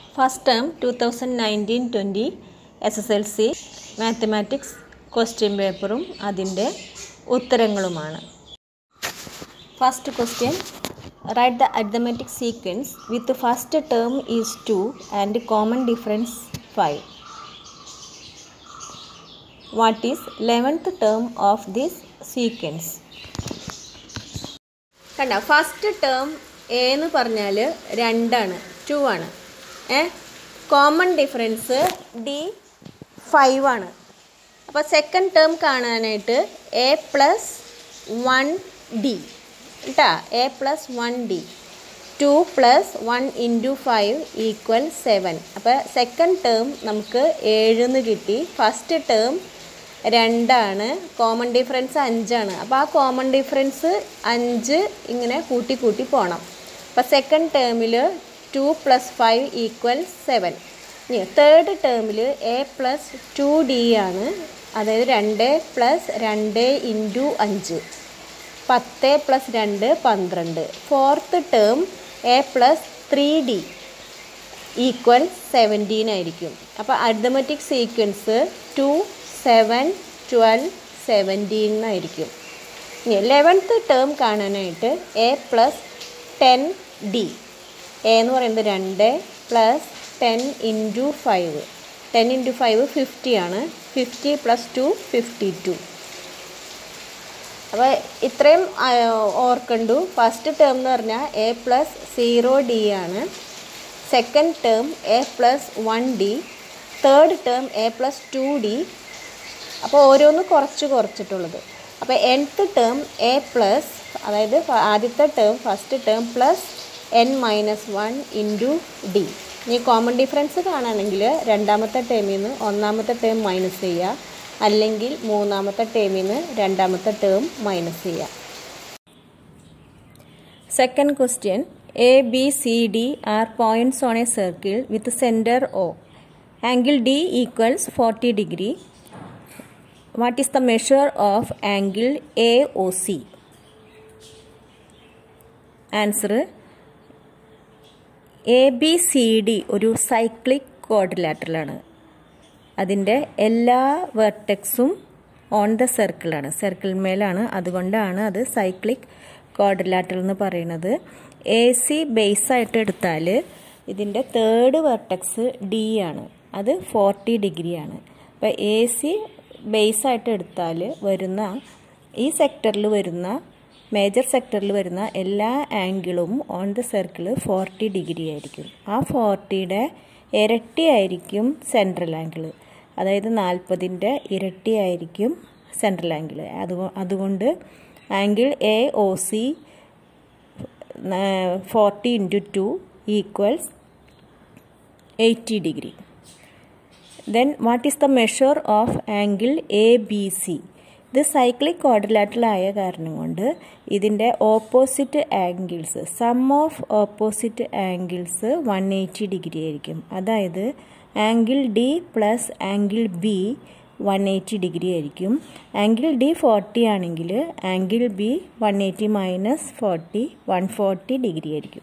First term two thousand nineteen twenty S S L C mathematics question പേപ്പറും അതിൻ്റെ ഉത്തരങ്ങളുമാണ് first question write the arithmetic sequence with first term is two and common difference five what is eleventh term of this sequence കണ്ട first term A എന്ന് പറഞ്ഞാൽ രണ്ടാണ് to ആണ് ഏ common difference D five ആണ് അപ്പോൾ സെക്കൻഡ് ടേം കാണാനായിട്ട് A plus one D കേട്ടാ A plus one D two plus one into five equal seven അപ്പോൾ സെക്കൻഡ് ടേം നമുക്ക് ഏഴെന്ന് കിട്ടി ഫസ്റ്റ് ടേം രണ്ടാണ് കോമൺ ഡിഫറൻസ് അഞ്ചാണ് അപ്പോൾ ആ കോമൺ ഡിഫറൻസ് അഞ്ച് ഇങ്ങനെ കൂട്ടി കൂട്ടി പോകണം അപ്പോൾ സെക്കൻഡ് ടേമിൽ two plus five equal seven ഇനി തേർഡ് ടേമിൽ എ പ്ലസ് ടു ഡി ആണ് അതായത് രണ്ട് പ്ലസ് രണ്ട് ഇൻറ്റു അഞ്ച് പത്ത് പ്ലസ് രണ്ട് പന്ത്രണ്ട് fourth term A plus three D equal seventeen ആയിരിക്കും അപ്പോൾ arithmetic sequence two seven twelve seventeen എന്നായിരിക്കും ഇനി ലെവൻത്ത് ടേം കാണാനായിട്ട് A plus ten D A എന്ന് പറയുന്നത് രണ്ട് plus ten into five ten into five fifty ആണ് fifty plus two fifty two അപ്പോൾ ഇത്രയും ഓർക്കണ്ടു ഫസ്റ്റ് ടേം എന്ന് പറഞ്ഞാൽ എ പ്ലസ് സീറോ ഡി ആണ് second term A plus one D third term A plus two D അപ്പോൾ ഓരോന്ന് കുറച്ച് കുറച്ചിട്ടുള്ളത് അപ്പോൾ എൻത്ത് ടേം എ പ്ലസ് അതായത് ആദ്യത്തെ term first term plus N minus one into D ഇനി കോമൺ ഡിഫറൻസ് കാണുകയാണെങ്കിൽ രണ്ടാമത്തെ ടേമിൽ നിന്ന് ഒന്നാമത്തെ ടേം മൈനസ് ചെയ്യുക അല്ലെങ്കിൽ മൂന്നാമത്തെ ടേമിൽ നിന്ന് രണ്ടാമത്തെ ടേം മൈനസ് ചെയ്യുക second question A B C D are points on a circle with centre O angle D equals forty degree what is the measure of angle AOC? Answer A B C D ഒരു cyclic കോഡിലാറ്ററലാണ് അതിൻ്റെ എല്ലാ വെർട്ടെക്സും on the സർക്കിളാണ് circle മേലാണ് അതുകൊണ്ടാണ് അത് cyclic കോഡിലാറ്ററൽ എന്ന് പറയുന്നത് എ സി ബേസായിട്ട് എടുത്താൽ ഇതിൻ്റെ തേർഡ് വെർട്ടെക്സ് ഡി ആണ് അത് ഫോർട്ടി ഡിഗ്രിയാണ് അപ്പോൾ എ സി ബേസായിട്ട് എടുത്താൽ വരുന്ന ഈ സെക്ടറിൽ വരുന്ന മേജർ സെക്ടറിൽ വരുന്ന എല്ലാ ആംഗിളും on the circle forty degree ആയിരിക്കും ആ ഫോർട്ടിയുടെ ഇരട്ടി ആയിരിക്കും സെൻട്രൽ ആംഗിൾ അതായത് നാൽപ്പതിൻ്റെ ഇരട്ടി ആയിരിക്കും സെൻട്രൽ ആംഗിൾ അത് അതുകൊണ്ട് angle A O C forty into two equals eighty degree then what is the measure of angle A B C ഇത് സൈക്ലിക് ക്വാഡ്രിലാറ്ററൽ ആയ കാരണം കൊണ്ട് ഇതിൻ്റെ opposite angles sum of opposite angles one eighty degree ആയിരിക്കും അതായത് angle D plus angle B one eighty degree ആയിരിക്കും angle D forty ആണെങ്കിൽ angle B one eighty minus forty one forty degree ആയിരിക്കും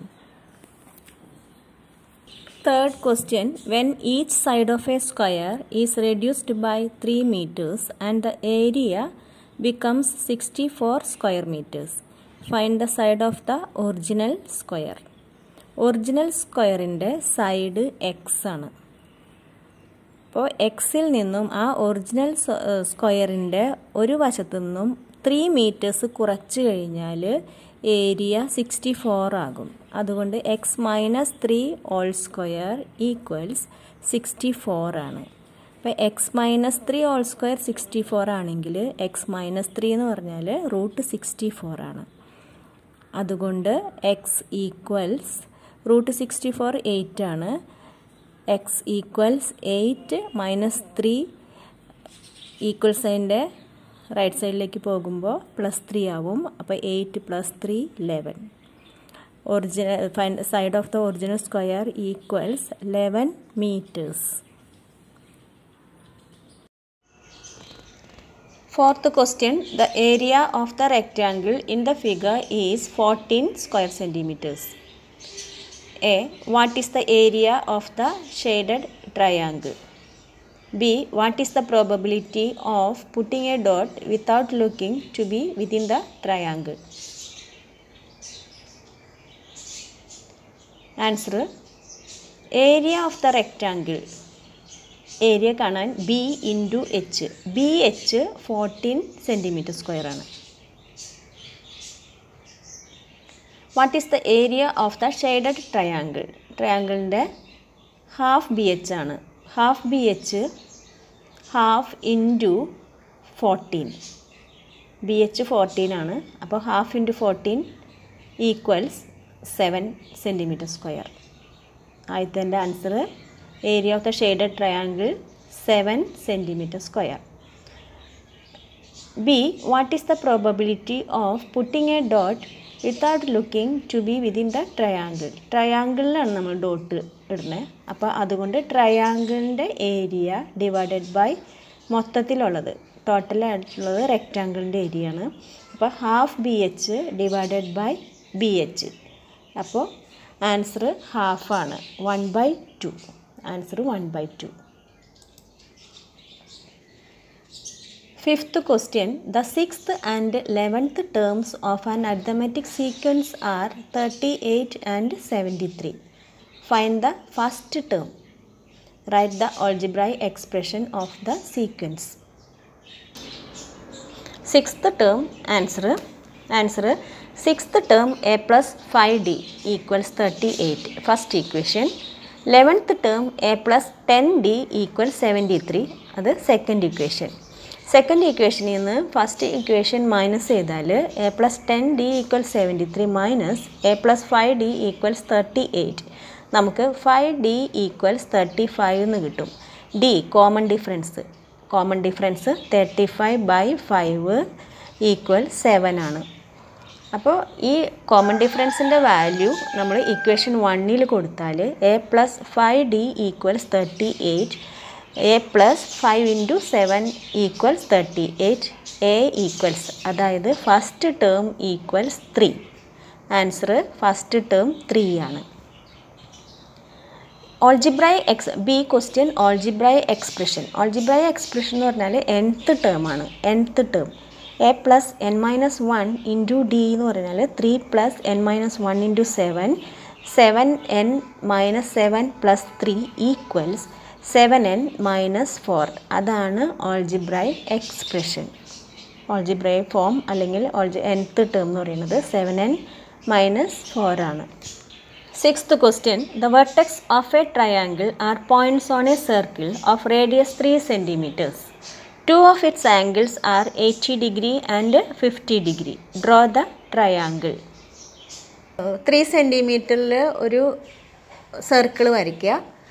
Third question When each side of a square is reduced by 3 meters and the area becomes 64 square meters, find the side of the original square. Original സ്ക്വയറിൻ്റെ side X ആണ് അപ്പോൾ എക്സിൽ നിന്നും ആ original സ്ക്വയറിൻ്റെ ഒരു വശത്തു നിന്നും ത്രീ മീറ്റേഴ്സ് കുറച്ച് കഴിഞ്ഞാൽ ഏരിയ സിക്സ്റ്റി ഫോർ ആകും അതുകൊണ്ട് X minus three whole square equals sixty four ആണ് അപ്പോൾ X minus three whole square sixty four ആണെങ്കിൽ എക്സ് മൈനസ് ത്രീ എന്ന് പറഞ്ഞാൽ റൂട്ട് സിക്സ്റ്റി ഫോർ ആണ് അതുകൊണ്ട് X equals root sixty four eight ആണ് X equals eight minus three equal സൈൻ്റെ right സൈഡിലേക്ക് പോകുമ്പോൾ പ്ലസ് ത്രീ ആവും അപ്പോൾ eight plus three eleven original fine side of the original square equals eleven meters Fourth question The area of the rectangle in the figure is 14 square centimeters. A what is the area of the shaded triangle B what is the probability of putting a dot without looking to be within the triangle answer area of the rectangle area കാണാൻ B into H B H fourteen centimetre square ആണ് what is the area of the shaded triangle ട്രയാങ്കിളിൻ്റെ half B H ആണ് half B H half into fourteen B H fourteen ആണ് അപ്പോൾ half into fourteen equals seven centimetre square ആദ്യത്തെ answer area of the shaded triangle seven centimetre square B what is the probability of putting a dot without looking to be within the triangle ട്രയാങ്കിളിലാണ് നമ്മൾ dot ഇടുന്നത് അപ്പോൾ അതുകൊണ്ട് ട്രയാങ്കിളിൻ്റെ area divided by മൊത്തത്തിലുള്ളത് ടോട്ടലായിട്ടുള്ളത് റെക്റ്റാങ്കിളിൻ്റെ ഏരിയ ആണ് അപ്പോൾ half B H divided by B H അപ്പോൾ ആൻസർ ഹാഫാണ് one by two answer one by two Fifth question The sixth and eleventh terms of an arithmetic sequence are 38 and 73. Find the first term. Write the algebraic expression of the sequence. Sixth term answer answer sixth term a plus 5d equals 38 first equation 11th term a plus 10d equals 73 അത് second equation second ഇക്വേഷനിൽ നിന്ന് first equation minus ചെയ്താൽ a plus ten d equal seventy three minus a plus five d equals thirty eight നമുക്ക് five d equals thirty five എന്ന് കിട്ടും d common difference common difference thirty five by five equal seven ആണ് അപ്പോൾ ഈ common ഡിഫറൻസിൻ്റെ value നമ്മൾ equation വണ്ണിൽ കൊടുത്താൽ a plus five d equals thirty eight a plus five into seven equals thirty eight a equals അതായത് first term equals three answer first term three ആണ് algebraic x b question algebraic expression algebraic expression എന്ന് പറഞ്ഞാൽ nth term ആണ് nth term A plus N minus one into d എന്ന് പറഞ്ഞാൽ three plus N minus one into seven seven n minus seven plus three equals seven n minus four അതാണ് algebraic expression ഓൾജിബ്രായ് form അല്ലെങ്കിൽ ഓൾജി nth term എന്ന് പറയുന്നത് seven n minus four ആണ് sixth question the vertex of a triangle are points on a circle of radius three centimetres two of its angles are eighty degree and fifty degree draw the triangle three സെൻറ്റിമീറ്ററിൽ ഒരു circle വരയ്ക്കുക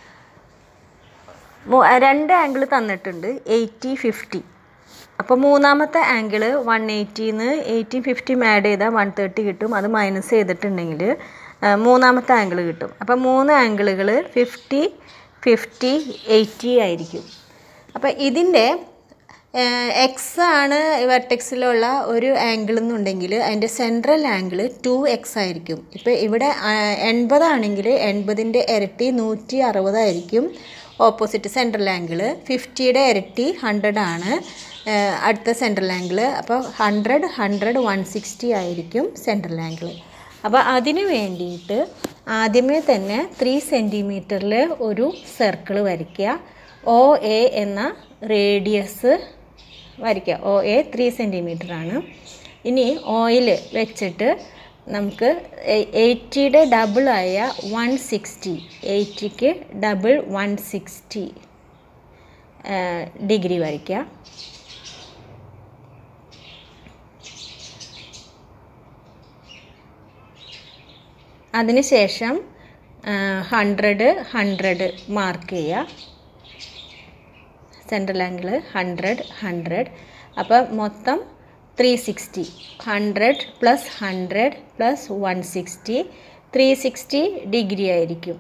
രണ്ട് angle തന്നിട്ടുണ്ട് eighty fifty അപ്പോൾ മൂന്നാമത്തെ angle one എയ്റ്റിന്ന് eighty ഫിഫ്റ്റിയും add ചെയ്താൽ വൺ തേർട്ടി കിട്ടും അത് മൈനസ് ചെയ്തിട്ടുണ്ടെങ്കിൽ മൂന്നാമത്തെ ആംഗിൾ കിട്ടും അപ്പോൾ മൂന്ന് ആംഗിളുകൾ ഫിഫ്റ്റി ഫിഫ്റ്റി എയ്റ്റി ആയിരിക്കും അപ്പോൾ ഇതിൻ്റെ എക്സ് ആണ് വെർട്ടെക്സിലുള്ള ഒരു ആംഗിൾ എന്നുണ്ടെങ്കിൽ അതിൻ്റെ സെൻട്രൽ ആംഗിൾ ടു എക്സ് ആയിരിക്കും ഇപ്പോൾ ഇവിടെ എൺപതാണെങ്കിൽ എൺപതിൻ്റെ ഇരട്ടി നൂറ്റി അറുപതായിരിക്കും ഓപ്പോസിറ്റ് സെൻട്രൽ ആംഗിൾ ഫിഫ്റ്റിയുടെ ഇരട്ടി ഹൺഡ്രഡ് ആണ് അടുത്ത സെൻട്രൽ ആംഗിൾ അപ്പോൾ ഹൺഡ്രഡ് ഹൺഡ്രഡ് വൺ സിക്സ്റ്റി ആയിരിക്കും സെൻട്രൽ ആംഗിൾ അപ്പോൾ അതിന് വേണ്ടിയിട്ട് ആദ്യമേ തന്നെ ത്രീ സെൻറ്റിമീറ്ററിൽ ഒരു സർക്കിൾ വരയ്ക്കുക ഒ എ എന്ന റേഡിയസ് വരയ്ക്കുക ഒ എ ത്രീ സെൻറ്റിമീറ്റർ ആണ് ഇനി ഓയിൽ വെച്ചിട്ട് നമുക്ക് എയ്റ്റിയുടെ ഡബിളായ വൺ സിക്സ്റ്റി എയ്റ്റിക്ക് ഡബിൾ വൺ സിക്സ്റ്റി ഡിഗ്രി വരയ്ക്കുക അതിനുശേഷം ഹൺഡ്രഡ് ഹൺഡ്രഡ് മാർക്ക് ചെയ്യുക സെൻട്രൽ ആംഗിൾ ഹൺഡ്രഡ് ഹൺഡ്രഡ് അപ്പോൾ മൊത്തം three sixty hundred plus hundred plus one sixty three sixty degree ആയിരിക്കും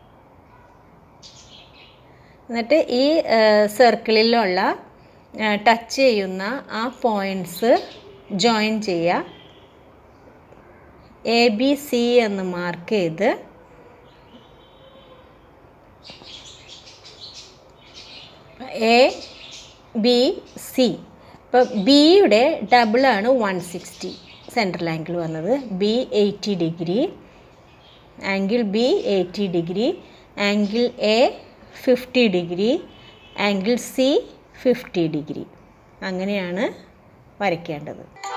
എന്നിട്ട് ഈ സർക്കിളിലുള്ള ടച്ച് ചെയ്യുന്ന ആ പോയിൻറ്റ്സ് ജോയിൻ ചെയ്യുക എ ബി സി എന്ന് മാർക്ക് ചെയ്ത് എ ബി സി ഇപ്പോൾ ബിയുടെ ഡബിളാണ് വൺ സിക്സ്റ്റി സെൻട്രൽ ആംഗിൾ വന്നത് B eighty degree angle B eighty degree angle A fifty degree angle C fifty degree അങ്ങനെയാണ് വരയ്ക്കേണ്ടത്